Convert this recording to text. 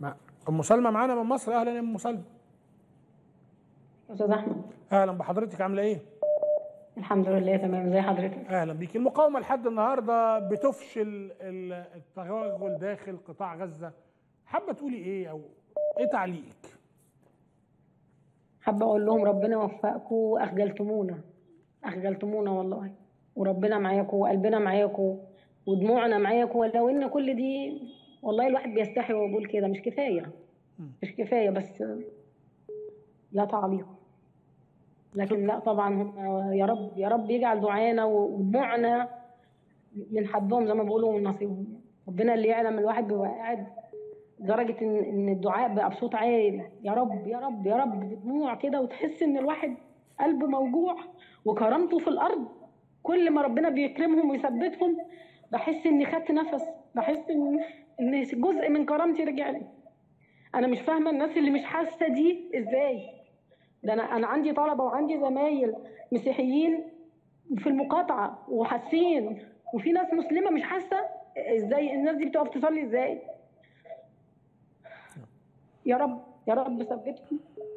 مع ام سلمى معانا من مصر اهلا يا ام سلمى استاذ احمد اهلا بحضرتك عامله ايه الحمد لله تمام زي حضرتك اهلا بيك المقاومه لحد النهارده بتفشل ال- التوغل داخل قطاع غزه حابه تقولي ايه او ايه تعليقك حابه اقول لهم ربنا يوفقكم واخجلتمونا اخجلتمونا والله وربنا معاكم وقلبنا معاكم ودموعنا معاكم ولو ان كل دي والله الواحد بيستحي وهو بيقول كده مش كفايه مش كفايه بس لا تعليق لكن لا طبعا هم يا رب يا رب يجعل دعانا ودموعنا من حدهم زي ما بيقولوا من نصيبهم ربنا اللي يعلم الواحد بيبقى قاعد لدرجه ان ان الدعاء بقى بصوت عالي يا رب يا رب يا رب بدموع كده وتحس ان الواحد قلبه موجوع وكرامته في الارض كل ما ربنا بيكرمهم ويثبتهم بحس اني خدت نفس بحس ان ان جزء من كرامتي رجع لي انا مش فاهمه الناس اللي مش حاسه دي ازاي ده انا انا عندي طلبه وعندي زمايل مسيحيين في المقاطعه وحاسين وفي ناس مسلمه مش حاسه ازاي الناس دي بتقف تصلي ازاي يا رب يا رب ثبتهم